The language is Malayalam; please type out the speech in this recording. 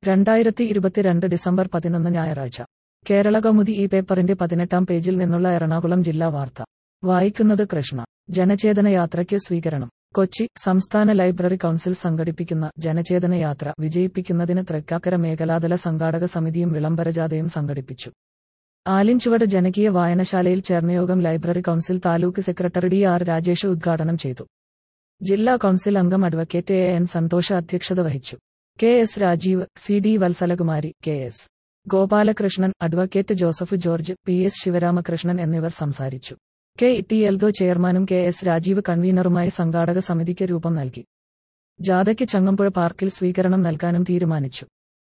രണ്ടായിരത്തി ഇരുപത്തിരണ്ട് ഡിസംബർ പതിനൊന്ന് ഞായറാഴ്ച കേരള കൗമുദി ഈ പേപ്പറിന്റെ പതിനെട്ടാം പേജിൽ നിന്നുള്ള എറണാകുളം ജില്ലാ വാർത്ത വായിക്കുന്നത് കൃഷ്ണ ജനചേതന യാത്രയ്ക്ക് സ്വീകരണം കൊച്ചി സംസ്ഥാന ലൈബ്രറി കൗൺസിൽ സംഘടിപ്പിക്കുന്ന ജനചേതന യാത്ര വിജയിപ്പിക്കുന്നതിന് തൃക്കാക്കര മേഖലാതല സംഘാടക സമിതിയും വിളംബരജാഥയും സംഘടിപ്പിച്ചു ആലിൻചുവട് ജനകീയ വായനശാലയിൽ ചേർന്ന യോഗം library council taluk secretary D R Rajesh ഉദ്ഘാടനം ചെയ്തു ജില്ലാ കൗൺസിൽ അംഗം അഡ്വക്കേറ്റ് എ എൻ സന്തോഷ അധ്യക്ഷത വഹിച്ചു K S Rajeev C D Vatsalakumari K S Gopalakrishnan advocate Joseph George P S Sivaramakrishnan എന്നിവർ സംസാരിച്ചു കെ ടി എൽദോ ചെയർമാനും കെ എസ് രാജീവ് കൺവീനറുമായി സംഘാടക സമിതിക്ക് രൂപം നൽകി ജാഥയ്ക്ക് ചങ്ങമ്പുഴ പാർക്കിൽ സ്വീകരണം നൽകാനും തീരുമാനിച്ചു